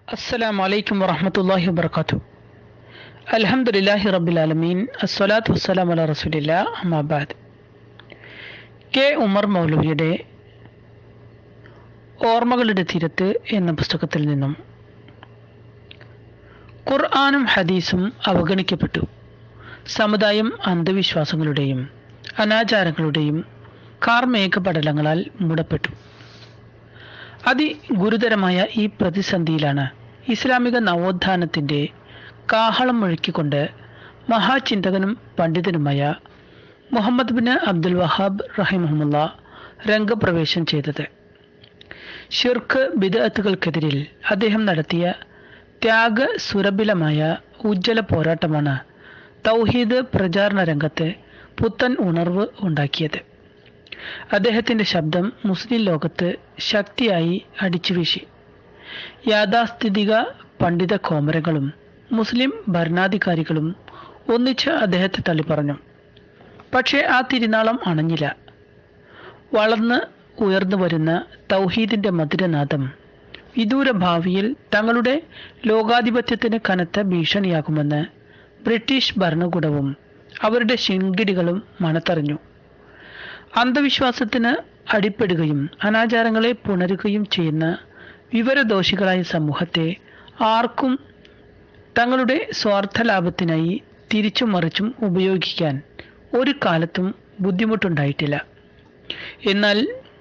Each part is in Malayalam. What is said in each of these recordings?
السلام عليكم ورحمة الله وبركاته الحمد لله رب العالمين الصلاة والسلام على رسول الله أما بعد കെ ഉമർ മൗലവിയുടെ ഓർമ്മകളുടെ തീരത്ത് എന്ന പുസ്തകത്തിൽ നിന്നും ഖുർആാനും ഹദീസും അവഗണിക്കപ്പെട്ടു സമുദായം അന്ധവിശ്വാസങ്ങളുടെയും അനാചാരങ്ങളുടെയും കാർമേഘ പടലങ്ങളാൽ മൂടപ്പെട്ടു അതിഗുരുതരമായ ഈ പ്രതിസന്ധിയിലാണ് ഇസ്ലാമിക നവോത്ഥാനത്തിൻ്റെ കാഹളം മുഴക്കിക്കൊണ്ട് മഹാചിന്തകനും പണ്ഡിതനുമായ മുഹമ്മദ് ബിൻ അബ്ദുൽ വഹാബ് റഹിമഹമുല്ല രംഗപ്രവേശം ചെയ്തത് ഷിർക്ക് ബിദഅത്തുകൾക്കെതിരിൽ അദ്ദേഹം നടത്തിയ ത്യാഗ സുരഭിലമായ ഉജ്ജ്വല പോരാട്ടമാണ് തൗഹീദ് പ്രചാരണ രംഗത്ത് പുത്തൻ ഉണർവ് ഉണ്ടാക്കിയത് അദ്ദേഹത്തിൻ്റെ ശബ്ദം മുസ്ലിം ലോകത്ത് ശക്തിയായി അടിച്ചുവീശി യാഥാസ്ഥിതിക പണ്ഡിത കോമരങ്ങളും മുസ്ലിം ഭരണാധികാരികളും ഒന്നിച്ച് അദ്ദേഹത്തെ തള്ളിപ്പറഞ്ഞു പക്ഷേ ആ തിരുനാളം അണഞ്ഞില്ല വളർന്ന് ഉയർന്നു വരുന്ന തൗഹീദിന്റെ മധുരനാദം വിദൂര ഭാവിയിൽ തങ്ങളുടെ ലോകാധിപത്യത്തിന് കനത്ത ഭീഷണിയാകുമെന്ന് ബ്രിട്ടീഷ് ഭരണകൂടവും അവരുടെ ശിങ്കിടികളും മണത്തറിഞ്ഞു അന്ധവിശ്വാസത്തിന് അടിപ്പെടുകയും അനാചാരങ്ങളെ പുണരുകയും ചെയ്യുന്ന വിവരദോഷികളായ സമൂഹത്തെ ആർക്കും തങ്ങളുടെ സ്വാർത്ഥ ലാഭത്തിനായി തിരിച്ചും മറിച്ചും ഉപയോഗിക്കാൻ ഒരു കാലത്തും ബുദ്ധിമുട്ടുണ്ടായിട്ടില്ല എന്നാൽ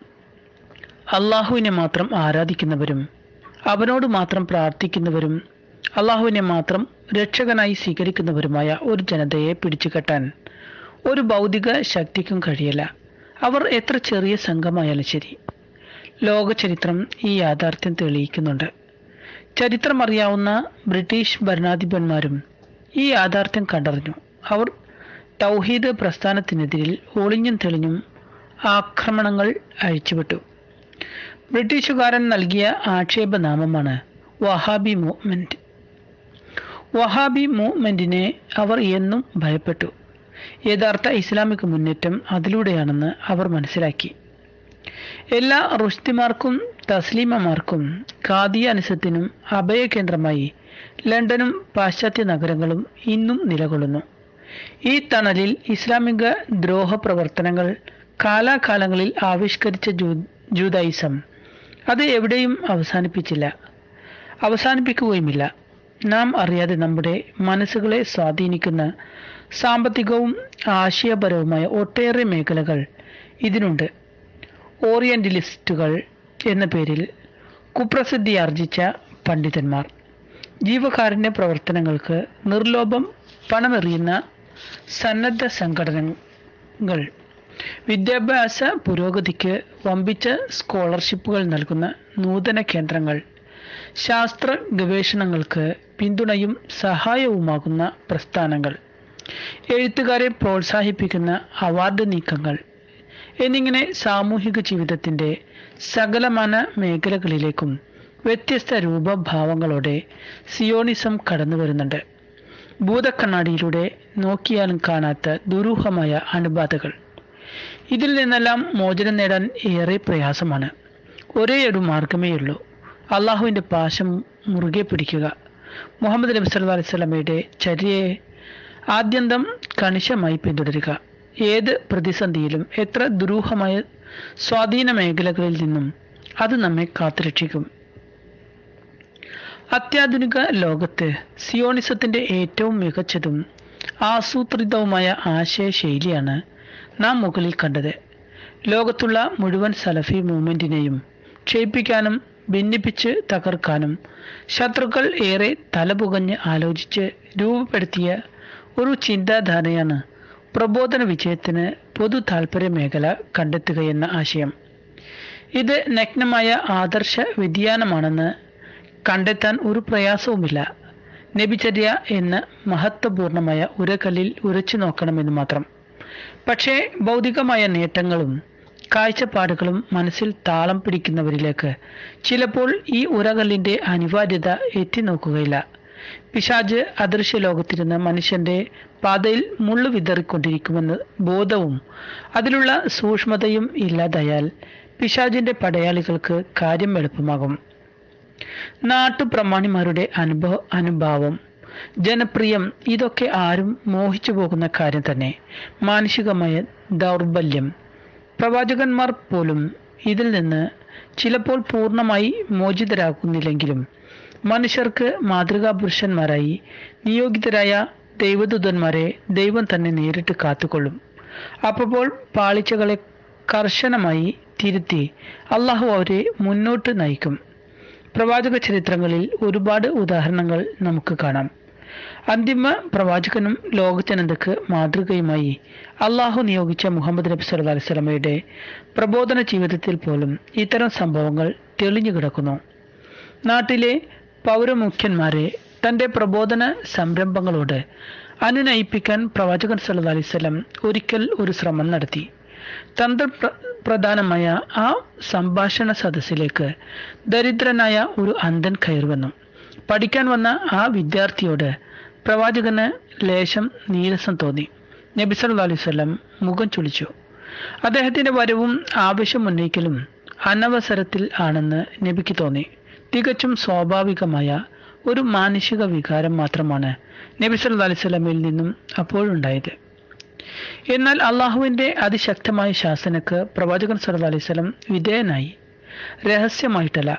അള്ളാഹുവിനെ മാത്രം ആരാധിക്കുന്നവരും അവനോട് മാത്രം പ്രാർത്ഥിക്കുന്നവരും അള്ളാഹുവിനെ മാത്രം രക്ഷകനായി സ്വീകരിക്കുന്നവരുമായ ഒരു ജനതയെ പിടിച്ചുകെട്ടാൻ ഒരു ഭൗതിക ശക്തിക്കും കഴിയില്ല അവർ എത്ര ചെറിയ സംഘമായാലും ശരി ലോക ചരിത്രം ഈ യാഥാർത്ഥ്യം തെളിയിക്കുന്നുണ്ട് ചരിത്രമറിയാവുന്ന ബ്രിട്ടീഷ് ഭരണാധിപന്മാരും ഈ യാഥാർത്ഥ്യം കണ്ടറിഞ്ഞു അവർ തൗഹീദ് പ്രസ്ഥാനത്തിനെതിരിൽ ഒളിഞ്ഞും തെളിഞ്ഞും ആക്രമണങ്ങൾ അഴിച്ചുവിട്ടു ബ്രിട്ടീഷുകാരൻ നൽകിയ ആക്ഷേപനാമമാണ് വഹാബി മൂവ്മെന്റ് വഹാബി മൂവ്മെന്റിനെ അവർ എന്നും ഭയപ്പെട്ടു യഥാർത്ഥ ഇസ്ലാമിക മുന്നേറ്റം അതിലൂടെയാണെന്ന് അവർ മനസ്സിലാക്കി എല്ലാ റുഷ്തിമാർക്കും തസ്ലീമമാർക്കും ഖാദിയാനിസത്തിനും അഭയകേന്ദ്രമായി ലണ്ടനും പാശ്ചാത്യ നഗരങ്ങളും ഇന്നും നിലകൊള്ളുന്നു ഈ തണലിൽ ഇസ്ലാമിക ദ്രോഹ പ്രവർത്തനങ്ങൾ കാലാകാലങ്ങളിൽ ആവിഷ്കരിച്ച ജൂ ജൂതായിസം അത് എവിടെയും അവസാനിപ്പിച്ചില്ല അവസാനിപ്പിക്കുകയുമില്ല നാം അറിയാതെ നമ്മുടെ മനസ്സുകളെ സ്വാധീനിക്കുന്ന സാമ്പത്തികവും ആശയപരവുമായ ഒട്ടേറെ മേഖലകൾ ഇതിനുണ്ട് ഓറിയന്റലിസ്റ്റുകൾ എന്ന പേരിൽ കുപ്രസിദ്ധി ആർജിച്ച പണ്ഡിതന്മാർ ജീവകാരുണ്യ പ്രവർത്തനങ്ങൾക്ക് നിർലോഭം പണമെറിയുന്ന സന്നദ്ധ സംഘടനകൾ വിദ്യാഭ്യാസ പുരോഗതിക്ക് വമ്പിച്ച സ്കോളർഷിപ്പുകൾ നൽകുന്ന നൂതന കേന്ദ്രങ്ങൾ ശാസ്ത്ര ഗവേഷണങ്ങൾക്ക് പിന്തുണയും സഹായവുമാകുന്ന പ്രസ്ഥാനങ്ങൾ എഴുത്തുകാരെ പ്രോത്സാഹിപ്പിക്കുന്ന അവാർഡ് നീക്കങ്ങൾ എന്നിങ്ങനെ സാമൂഹിക ജീവിതത്തിൻ്റെ സകലമാന മേഖലകളിലേക്കും വ്യത്യസ്ത രൂപഭാവങ്ങളോടെ സിയോണിസം കടന്നു വരുന്നുണ്ട് ഭൂതക്കണ്ണാടിയിലൂടെ നോക്കിയാലും കാണാത്ത ദുരൂഹമായ അണുബാധകൾ ഇതിൽ നിന്നെല്ലാം മോചനം നേടാൻ ഏറെ പ്രയാസമാണ് ഒരേ ഒരു മാർഗമേയുള്ളൂ അള്ളാഹുവിൻ്റെ പാശം മുറുകെ പിടിക്കുക മുഹമ്മദ് നബി സല്ലു അലൈഹി സ്വലമയുടെ ചര്യയെ ആദ്യന്തം കണിശമായി പിന്തുടരുക ഏത് പ്രതിസന്ധിയിലും എത്ര ദുരൂഹമായ സ്വാധീന മേഖലകളിൽ നിന്നും അത് നമ്മെ കാത്തുരക്ഷിക്കും അത്യാധുനിക ലോകത്ത് സിയോണിസത്തിന്റെ ഏറ്റവും മികച്ചതും ആസൂത്രിതവുമായ ആശയശൈലിയാണ് നാം മുകളിൽ കണ്ടത് ലോകത്തുള്ള മുഴുവൻ സലഫി മൂവ്മെന്റിനെയും ക്ഷയിപ്പിക്കാനും ഭിന്നിപ്പിച്ച് തകർക്കാനും ശത്രുക്കൾ ഏറെ തലപുകഞ്ഞ് ആലോചിച്ച് രൂപപ്പെടുത്തിയ ഒരു ചിന്താധാരയാണ് പ്രബോധന വിജയത്തിന് പൊതു താൽപര്യ മേഖല കണ്ടെത്തുകയെന്ന ആശയം ഇത് നഗ്നമായ ആദർശ വ്യതിയാനമാണെന്ന് കണ്ടെത്താൻ ഒരു പ്രയാസവുമില്ല നബിചര്യ എന്ന മഹത്വപൂർണമായ ഉരകല്ലിൽ ഉരച്ചു നോക്കണമെന്ന് മാത്രം പക്ഷേ ഭൗതികമായ നേട്ടങ്ങളും കാഴ്ചപ്പാടുകളും മനസ്സിൽ താളം പിടിക്കുന്നവരിലേക്ക് ചിലപ്പോൾ ഈ ഉരകല്ലിൻ്റെ അനിവാര്യത എത്തി നോക്കുകയില്ല പിശാജ് അദൃശ്യ ലോകത്തിരുന്ന് മനുഷ്യന്റെ പാതയിൽ മുള്ളു വിതറിക്കൊണ്ടിരിക്കുമെന്ന് ബോധവും അതിലുള്ള സൂക്ഷ്മതയും ഇല്ലാതായാൽ പിശാജിന്റെ പടയാളികൾക്ക് കാര്യം എളുപ്പമാകും നാട്ടുപ്രമാണിമാരുടെ അനുഭവ അനുഭാവം ജനപ്രിയം ഇതൊക്കെ ആരും മോഹിച്ചു പോകുന്ന കാര്യം തന്നെ മാനുഷികമായ ദൗർബല്യം പ്രവാചകന്മാർ പോലും ഇതിൽ നിന്ന് ചിലപ്പോൾ പൂർണ്ണമായി മോചിതരാകുന്നില്ലെങ്കിലും മനുഷ്യർക്ക് മാതൃകാ പുരുഷന്മാരായി നിയോഗിതരായ ദൈവദൂതന്മാരെ ദൈവം തന്നെ നേരിട്ട് കാത്തുകൊള്ളും അപ്പോൾ പാളിച്ചകളെ കർശനമായി തിരുത്തി അള്ളാഹു അവരെ മുന്നോട്ട് നയിക്കും പ്രവാചക ചരിത്രങ്ങളിൽ ഒരുപാട് ഉദാഹരണങ്ങൾ നമുക്ക് കാണാം അന്തിമ പ്രവാചകനും ലോകജനതയ്ക്ക് മാതൃകയുമായി അള്ളാഹു നിയോഗിച്ച മുഹമ്മദ് നബി സല്ലല്ലാഹു അലൈഹി വസല്ലമയുടെ പ്രബോധന ജീവിതത്തിൽ പോലും ഇത്തരം സംഭവങ്ങൾ തെളിഞ്ഞു കിടക്കുന്നു നാട്ടിലെ പൗരമുഖ്യന്മാരെ തന്റെ പ്രബോധന സംരംഭങ്ങളോട് അനുനയിപ്പിക്കാൻ പ്രവാചകൻ സല്ലല്ലാഹു അലൈഹി വസല്ലം ഒരിക്കൽ ഒരു ശ്രമം നടത്തി തന്ത്രപ്രധാനമായ ആ സംഭാഷണ സദസ്സിലേക്ക് ദരിദ്രനായ ഒരു അന്ധൻ കയറി വന്നു പഠിക്കാൻ വന്ന ആ വിദ്യാർത്ഥിയോട് പ്രവാചകന് ലേശം നീരസം തോന്നി നബി സല്ലല്ലാഹു അലൈഹി വസല്ലം മുഖം ചുളിച്ചു അദ്ദേഹത്തിന്റെ വരവും ആവശ്യം ഉന്നയിക്കലും അനവസരത്തിൽ ആണെന്ന് നബിക്ക് തോന്നി തികച്ചും സ്വാഭാവികമായ ഒരു മാനുഷിക വികാരം മാത്രമാണ് നബി സല്ലല്ലാഹു അലൈഹി വസല്ലമയിൽ നിന്നും അപ്പോഴുണ്ടായത് എന്നാൽ അള്ളാഹുവിന്റെ അതിശക്തമായ ശാസനക്ക് പ്രവാചകൻ സല്ലല്ലാഹു അലൈഹി വസല്ലം വിധേയനായി രഹസ്യമായിട്ടല്ല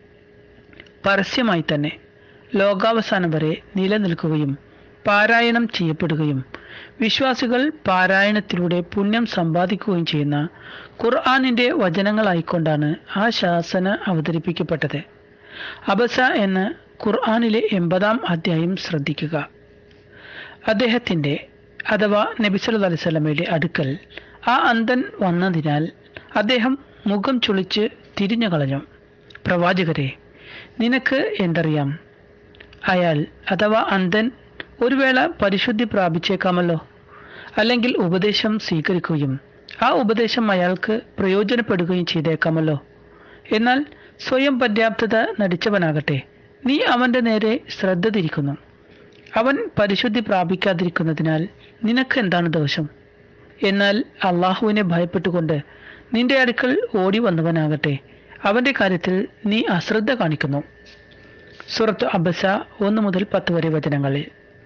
പരസ്യമായി തന്നെ ലോകാവസാനം വരെ നിലനിൽക്കുകയും പാരായണം ചെയ്യപ്പെടുകയും വിശ്വാസികൾ പാരായണത്തിലൂടെ പുണ്യം സമ്പാദിക്കുകയും ചെയ്യുന്ന ഖുർആാനിന്റെ വചനങ്ങളായിക്കൊണ്ടാണ് ആ ശാസന അവതരിപ്പിക്കപ്പെട്ടത് അബസ എന്ന ഖുർആാനിലെ എൺപതാം അധ്യായം ശ്രദ്ധിക്കുക അദ്ദേഹത്തിന്റെ അഥവാ നബി സല്ലല്ലാഹു അലൈഹി വസല്ലമയുടെ അടുക്കൽ ആ അന്ധൻ വന്നതിനാൽ അദ്ദേഹം മുഖം ചുളിച്ച് തിരിഞ്ഞു കളഞ്ഞു പ്രവാചകരെ നിനക്ക് എന്തറിയാം അയാൾ അഥവാ അന്ധൻ ഒരു വേള പരിശുദ്ധി പ്രാപിച്ചേക്കാമല്ലോ അല്ലെങ്കിൽ ഉപദേശം സ്വീകരിക്കുകയും ആ ഉപദേശം അയാൾക്ക് പ്രയോജനപ്പെടുകയും ചെയ്തേക്കാമല്ലോ എന്നാൽ സ്വയം പര്യാപ്തത നടിച്ചവനാകട്ടെ നീ അവന്റെ നേരെ ശ്രദ്ധ തിരിക്കുന്നു അവൻ പരിശുദ്ധി പ്രാപിക്കാതിരിക്കുന്നതിനാൽ നിനക്ക് എന്താണ് ദോഷം എന്നാൽ അള്ളാഹുവിനെ ഭയപ്പെട്ടുകൊണ്ട് നിന്റെ അടുക്കൽ ഓടി വന്നവനാകട്ടെ അവന്റെ കാര്യത്തിൽ നീ അശ്രദ്ധ കാണിക്കുന്നു സുറത്ത് അബസ ഒന്ന് മുതൽ പത്ത് വരെ വചനങ്ങളിൽ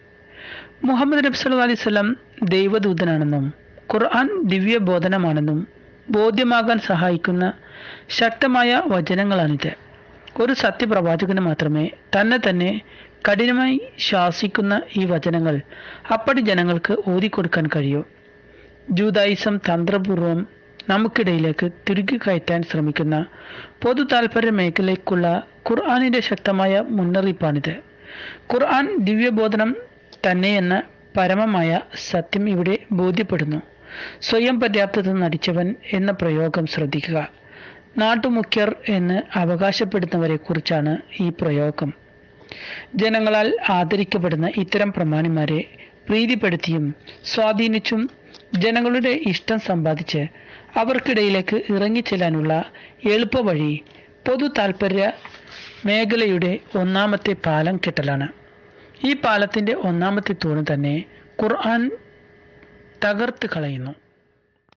മുഹമ്മദ് നബി സല്ലല്ലാഹു അലൈഹി വസല്ലം ദൈവദൂതനാണെന്നും ഖുർആൻ ദിവ്യബോധനമാണെന്നും ബോധ്യമാകാൻ സഹായിക്കുന്ന ശക്തമായ വചനങ്ങളാണിത് ഒരു സത്യപ്രവാചകന് മാത്രമേ തന്നെ തന്നെ കഠിനമായി ശാസിക്കുന്ന ഈ വചനങ്ങൾ അപ്പടി ജനങ്ങൾക്ക് ഓതിക്കൊടുക്കാൻ കഴിയൂ ജൂതായിസം തന്ത്രപൂർവം നമുക്കിടയിലേക്ക് തിരികെ കയറ്റാൻ ശ്രമിക്കുന്ന പൊതു താൽപര്യ മേഖലയ്ക്കുള്ള ഖുർആാനിന്റെ ശക്തമായ മുന്നറിയിപ്പാണിത് ഖുർആൻ ദിവ്യബോധനം തന്നെയെന്ന പരമമായ സത്യം ഇവിടെ ബോധ്യപ്പെടുന്നു സ്വയം പര്യാപ്തത നടിച്ചവൻ എന്ന പ്രയോഗം ശ്രദ്ധിക്കുക നാട്ടുമുഖ്യർ എന്ന് അവകാശപ്പെടുന്നവരെ കുറിച്ചാണ് ഈ പ്രയോഗം ജനങ്ങളാൽ ആദരിക്കപ്പെടുന്ന ഇത്തരം പ്രമാണിമാരെ പ്രീതിപ്പെടുത്തിയും സ്വാധീനിച്ചും ജനങ്ങളുടെ ഇഷ്ടം സമ്പാദിച്ച് അവർക്കിടയിലേക്ക് ഇറങ്ങിച്ചെല്ലാനുള്ള എളുപ്പവഴി പൊതു താൽപര്യ മേഖലയുടെ ഒന്നാമത്തെ പാലം കെട്ടലാണ് ഈ പാലത്തിന്റെ ഒന്നാമത്തെ തൂണ് തന്നെ ഖുർആൻ തകർത്ത് കളയുന്നു